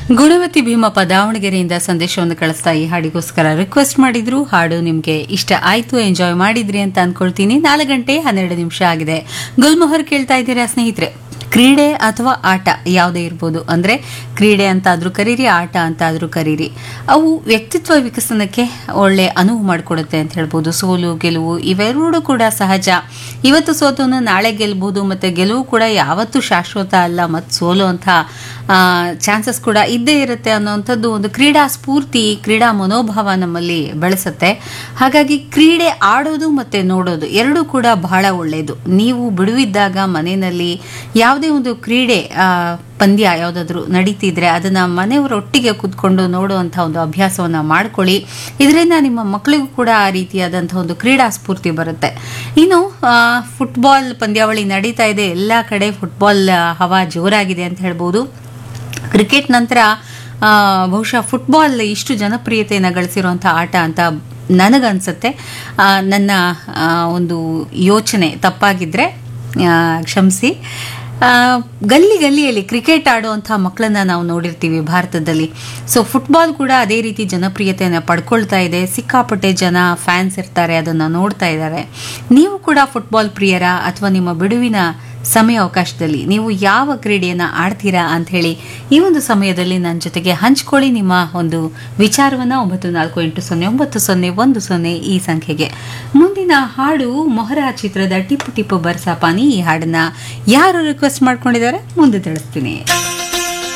ಗುಣವತಿ ಭೀಮಪ್ಪ ದಾವಣಗೆರೆಯಿಂದ ಸಂದೇಶವನ್ನು ಕಳಿಸ್ತಾ ಈ ಹಾಡಿಗೋಸ್ಕರ ರಿಕ್ವೆಸ್ಟ್ ಮಾಡಿದ್ರು ಹಾಡು ನಿಮ್ಗೆ ಇಷ್ಟ ಆಯ್ತು ಎಂಜಾಯ್ ಮಾಡಿದ್ರಿ ಅಂತ ಅನ್ಕೊಳ್ತೀನಿ ನಾಲ್ಕು ಗಂಟೆ ಹನ್ನೆರಡು ನಿಮಿಷ ಆಗಿದೆ ಗುಲ್ಮೊಹರ್ ಕೇಳ್ತಾ ಇದ್ದೀರಾ ಸ್ನೇಹಿತರೆ ಕ್ರೀಡೆ ಅಥವಾ ಆಟ ಯಾವುದೇ ಇರ್ಬೋದು ಅಂದ್ರೆ ಕ್ರೀಡೆ ಅಂತಾದ್ರೂ ಕರೀರಿ ಆಟ ಅಂತಾದ್ರೂ ಕರೀರಿ ಅವು ವ್ಯಕ್ತಿತ್ವ ವಿಕಸನಕ್ಕೆ ಒಳ್ಳೆ ಅನುವು ಮಾಡಿಕೊಡುತ್ತೆ ಅಂತ ಹೇಳ್ಬೋದು ಸೋಲು ಗೆಲುವು ಇವೆರಡೂ ಕೂಡ ಸಹಜ ಇವತ್ತು ಸೋತವನು ನಾಳೆ ಗೆಲ್ಬಹುದು ಮತ್ತೆ ಗೆಲುವು ಕೂಡ ಯಾವತ್ತೂ ಶಾಶ್ವತ ಅಲ್ಲ ಮತ್ತು ಸೋಲುವಂಥ ಚಾನ್ಸಸ್ ಕೂಡ ಇದ್ದೇ ಇರುತ್ತೆ ಅನ್ನೋವಂಥದ್ದು ಒಂದು ಕ್ರೀಡಾ ಸ್ಫೂರ್ತಿ ಕ್ರೀಡಾ ಮನೋಭಾವ ನಮ್ಮಲ್ಲಿ ಬೆಳೆಸುತ್ತೆ ಹಾಗಾಗಿ ಕ್ರೀಡೆ ಆಡೋದು ಮತ್ತೆ ನೋಡೋದು ಎರಡೂ ಕೂಡ ಬಹಳ ಒಳ್ಳೆಯದು ನೀವು ಬಿಡುವಿದ್ದಾಗ ಮನೆಯಲ್ಲಿ ಯಾವುದೇ ಒಂದು ಕ್ರೀಡೆ ಆ, ಪಂದ್ಯ ಯಾವುದಾದ್ರೂ ನಡೀತಿದ್ರೆ ಅದನ್ನ ಮನೆಯವರೊಟ್ಟಿಗೆ ಕೂತ್ಕೊಂಡು ನೋಡುವಂಥ ಒಂದು ಅಭ್ಯಾಸವನ್ನ ಮಾಡ್ಕೊಳ್ಳಿ ಇದರಿಂದ ನಿಮ್ಮ ಮಕ್ಕಳಿಗೂ ಕೂಡ ಆ ರೀತಿಯಾದಂಥ ಒಂದು ಕ್ರೀಡಾ ಸ್ಫೂರ್ತಿ ಬರುತ್ತೆ ಇನ್ನು ಆ, ಫುಟ್ಬಾಲ್ ಪಂದ್ಯಾವಳಿ ನಡೀತಾ ಇದೆ ಎಲ್ಲ ಕಡೆ ಫುಟ್ಬಾಲ್ ಆ, ಹವಾ ಜೋರಾಗಿದೆ ಅಂತ ಹೇಳ್ಬೋದು ಕ್ರಿಕೆಟ್ ನಂತರ ಆ, ಬಹುಶಃ ಫುಟ್ಬಾಲ್ ಇಷ್ಟು ಜನಪ್ರಿಯತೆಯನ್ನು ಗಳಿಸಿರುವಂಥ ಆಟ ಅಂತ ನನಗನ್ಸುತ್ತೆ ಆ, ನನ್ನ ಆ, ಒಂದು ಯೋಚನೆ ತಪ್ಪಾಗಿದ್ರೆ ಆ, ಕ್ಷಮಿಸಿ ಆ, ಗಲ್ಲಿ ಗಲ್ಲಿಯಲ್ಲಿ ಕ್ರಿಕೆಟ್ ಆಡುವಂಥ ಮಕ್ಕಳನ್ನ ನಾವು ನೋಡಿರ್ತೀವಿ ಭಾರತದಲ್ಲಿ ಸೊ ಫುಟ್ಬಾಲ್ ಕೂಡ ಅದೇ ರೀತಿ ಜನಪ್ರಿಯತೆಯನ್ನು ಪಡ್ಕೊಳ್ತಾ ಇದೆ ಸಿಕ್ಕಾಪಟ್ಟೆ ಜನ ಫ್ಯಾನ್ಸ್ ಇರ್ತಾರೆ ಅದನ್ನು ನೋಡ್ತಾ ಇದ್ದಾರೆ ನೀವು ಕೂಡ ಫುಟ್ಬಾಲ್ ಪ್ರಿಯರ ಅಥವಾ ನಿಮ್ಮ ಬಿಡುವಿನ ಸಮಯ ಅವಕಾಶದಲ್ಲಿ ನೀವು ಯಾವ ಕ್ರೀಡೆಯನ್ನ ಆಡ್ತೀರಾ ಅಂತ ಹೇಳಿ ಈ ಒಂದು ಸಮಯದಲ್ಲಿ ನನ್ನ ಜೊತೆಗೆ ಹಂಚ್ಕೊಳ್ಳಿ ನಿಮ್ಮ ಒಂದು ವಿಚಾರವನ್ನ ಒಂಬತ್ತು ನಾಲ್ಕು ಎಂಟು ಸೊನ್ನೆ ಒಂಬತ್ತು ಸೊನ್ನೆ ಒಂದು ಸೊನ್ನೆ ಈ ಸಂಖ್ಯೆಗೆ ಮುಂದಿನ ಹಾಡು ಮೊಹರಾ ಚಿತ್ರದ ಟಿಪ್ಪು ಟಿಪ್ಪು ಬರ್ಸಾಪಾನಿ ಈ ಹಾಡನ್ನ ಯಾರು ರಿಕ್ವೆಸ್ಟ್ ಮಾಡ್ಕೊಂಡಿದ್ದಾರೆ ಮುಂದೆ ತಿಳಿಸ್ತೀನಿ